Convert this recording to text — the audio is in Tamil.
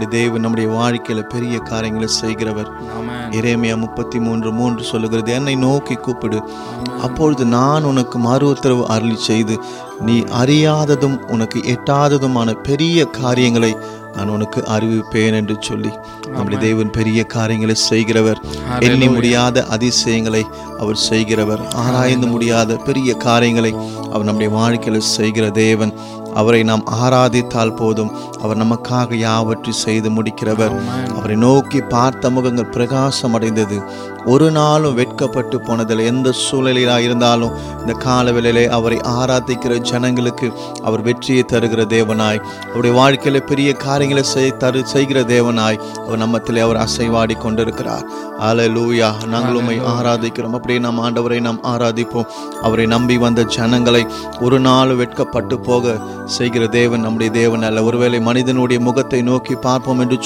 நம்முடைய தேவன் நம்முடைய வாழ்க்கையில பெரிய காரியங்களை செய்கிறவர் ஆமென் எரேமியா முப்பத்தி மூன்று மூன்று சொல்லுகிறது என்னை நோக்கி கூப்பிடு அப்பொழுது நான் உனக்கு மறு உத்தரவு அருளி செய்து நீ அறியாததும் உனக்கு எட்டாததுமான பெரிய காரியங்களை நான் உனக்கு அறிவிப்பேன் என்று சொல்லி நம்முடைய தேவன் பெரிய காரியங்களை செய்கிறவர் எண்ணி முடியாத அதிசயங்களை அவர் செய்கிறவர் ஆராய்ந்து முடியாத பெரிய காரியங்களை அவர் நம்முடைய வாழ்க்கையில் செய்கிற தேவன் அவரை நாம் ஆராதித்தால் போதும் அவர் நமக்காக யாவற்றை செய்து முடிக்கிறவர் அவரை நோக்கி பார்த்த முகங்கள் பிரகாசம் அடைந்தது ஒரு நாளும் வெட்கப்பட்டு போனதில் எந்த சூழ்நிலையிலாக இருந்தாலும் இந்த காலவேளையிலே அவரை ஆராதிக்கிற ஜனங்களுக்கு அவர் வெற்றியை தருகிற தேவனாய் அவருடைய வாழ்க்கையில பெரிய காரியங்களை செய் தரு செய்கிற தேவனாய் அவர் நம்மத்திலே அவர் அசைவாடி கொண்டிருக்கிறார் அல்லேலூயா நாங்கள் உம்மை ஆராதிக்கிறோம் அப்படியே நாம் ஆண்டவரை நாம் ஆராதிப்போம் அவரை நம்பி வந்த ஜனங்களை ஒரு நாள் வெட்கப்பட்டு போக செய்கிற தேவன் நம்முடைய தேவன் அல்ல ஒருவேளை மனிதனுடைய முகத்தை நோக்கி பார்ப்போம் என்று